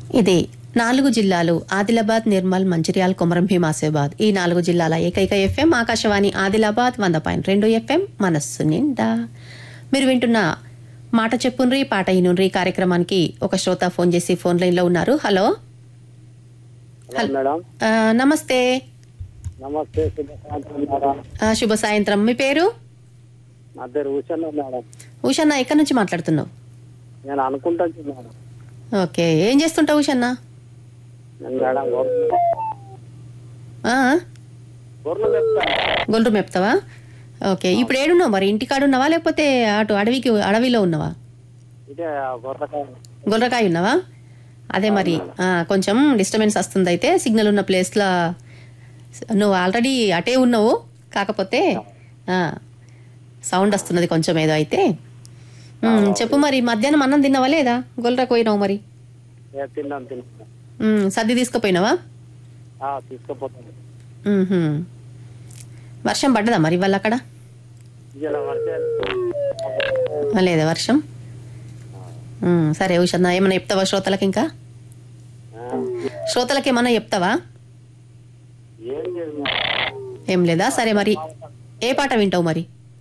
ఇది నాలుగు జిల్లాలు ఆదిలాబాద్ నిర్మల్ మంచిర్యాల్ కొమరం భీం ఆసిఫాబాద్ ఈ నాలుగు జిల్లాల ఏకైక ఎఫ్ఎం ఆకాశవాణి ఆదిలాబాద్ వంద పాయింట్ రెండు ఎఫ్ఎం మనస్సు నిండా మీరు వింటున్న మాట చెప్పుండ్రి పాట ఇనుండ్రి కార్యక్రమానికి ఒక శ్రోత ఫోన్ చేసి ఫోన్ లైన్లో ఉన్నారు హలో హలో మేడం ఆ, నమస్తే నమస్తే శుభ సాయంత్రం మేడం ఆ, శుభ సాయంత్రం మీ పేరు నా పేరు ఉషన్న మేడం ఉషన్న ఎక్కడి నుంచి మాట్లాడుతున్నావు నేను అనుకుంటాను మేడం ఓకే ఏం చేస్తుంటావు ఉషన్న నేను మేడం గొర్రెలు ఆ, గొర్రెలు చెప్తాను గొండ్రు మెప్తావా ఓకే ఇప్పుడు ఏడున్నావు మరి ఇంటికాడ ఉన్నావా లేకపోతే అటు అడవికి అడవిలో ఉన్నావా ఇదే గొర్రెకాయ గొర్రకాయ ఉన్నావా అదే మరి ఆ, కొంచెం డిస్టర్బెన్స్ వస్తుంది అయితే సిగ్నల్ ఉన్న ప్లేస్లో నువ్వు ఆల్రెడీ అటే ఉన్నావు కాకపోతే ఆ, సౌండ్ వస్తున్నది కొంచెం ఏదో అయితే ఉమ్, చెప్పు మరి మధ్యాహ్నం అన్నం తిన్నావా లేదా గొర్రెకు పోయినావు మరి ఏ తిన్నాను తిన్నాను ఉమ్, సర్ది తీసుకుపోయినావా ఆ, తీసుకుపోతాను ఉహుం. వర్షం పడ్డదా మరి ఇవాళ అక్కడ ఇలా పడితే ఆ, లేదా వర్షం ఉమ్, సరే ఉషన్న ఏమైనా చెప్తావా శ్రోతలకి ఇంకా ఆ, శ్రోతలకి ఏమన్నా చెప్తావా ఏం లేదు మేడం. ఏం లేదా సరే మరి ఏ పాట వింటావు మరి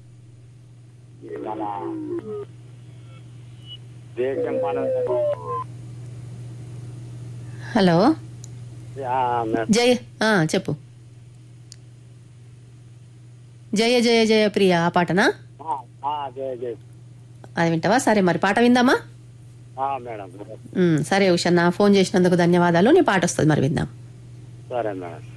మన దేశం మన హలో ఆ, మేడం జయ ఆ, చెప్పు జయ జయ జయ ప్రియ ఆ పాటనా ఆ, ఆ, జయ జయ అది వింటావా సరే మరి పాట విందామా ఆ, మేడం ఉమ్, సరే ఉషన్న ఫోన్ చేసినందుకు ధన్యవాదాలు నీ పాట వస్తుంది మరి విందాం సరే మేడం